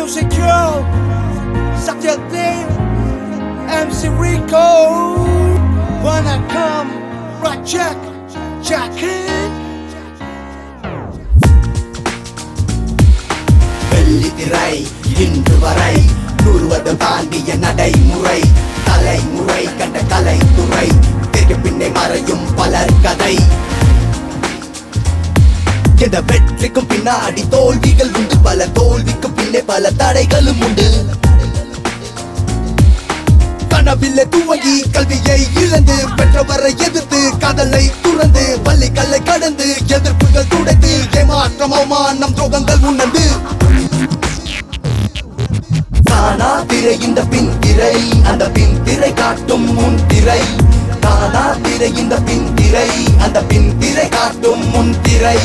Music Girl, Satyadin, MC Rico, Wanna come, Rajak, Jacket. வெள்ளித்திரை இன்று வரை நூறுவதும் தாண்டிய நடைமுறை தலைமுறை கண்ட கலைத்துறை திருக்கு பின்னே மறையும் பலர் கதை இந்த வெற்றிக்கும் பின்னாடி தோல்விகள் உண்டு பல தோல்விக்கு பின்னே பல தடைகளும் உண்டு கனவில்லை துவங்கி கல்வியை இழந்து பெற்றவரை எதிர்த்து காதலை துறந்து பள்ளிகளை கடந்து எதிர்ப்புகள் துடைத்து ஏமாற்றம் அவமானம் துரோகங்கள் உணர்ந்து தானா திரை இந்த பின் திரை அந்த பின் திரை காட்டும் முன் திரை தானா திரை இந்த பின் திரை அந்த பின் திரை காட்டும் முன் திரை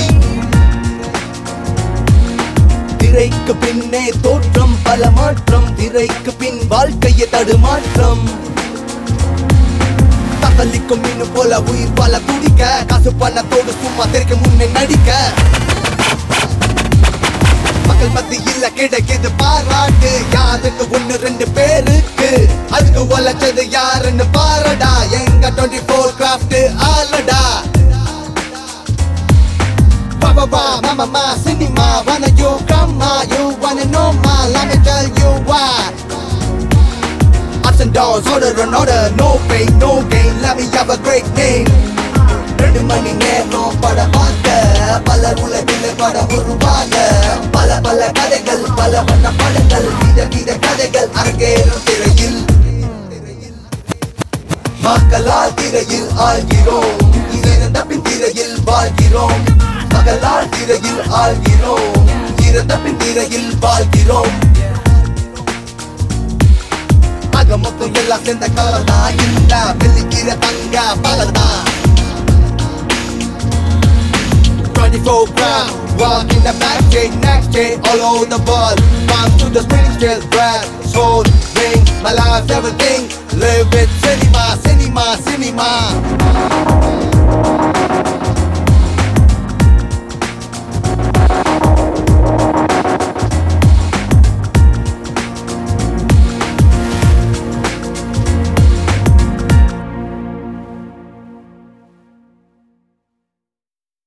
திரைக்கு பின்னே தோற்றம் பல மாற்றம் திரைக்கு பின் வாழ்க்கையை தடுமாற்றம் தத்தளிக்கும் மீனு போல உயிர் பல துடிக்க காசு பணத்தோடு சும்மா திரைக்கு முன்னே நடிக்க மக்கள் மத்தியில் கிடைக்குது பாராட்டு யாருக்கு ஒண்ணு ரெண்டு பேருக்கு அதுக்கு உழைச்சது யாருன்னு பாரடா எங்க டுவெண்ட்டி ஃபோர் கிராஃப்ட் ஆலடா Baba, mama, ma, cinema, wanna you come ma, you wanna know ma, let me tell you why. Ups and downs, order and order, no pain, no gain, let me have a great name. ரெண்டு மணி நேரம் பட பார்க்க பலர் உலகில் பட உருவாக பல பல கதைகள் பல வண்ண படங்கள் வித வித கதைகள் அரங்கேறும் திரையில் மக்களால் திரையில் ஆள்கிறோம் இறந்த பின் திரையில் வாழ்கிறோம் மக்களால் திரையில் ஆள்கிறோம் இறந்த பின் திரையில் வாழ்கிறோம் ஆக மொத்தம் எல்லாம் சேர்ந்த கலர் தான் இல்ல வெள்ளிக்கிற தங்க பலர் தான் 24 crowd Walking the back gate, next gate, all over the world Bounce to the spinning scale, grab, soul, ring My life, everything, live with cinema, cinema, cinema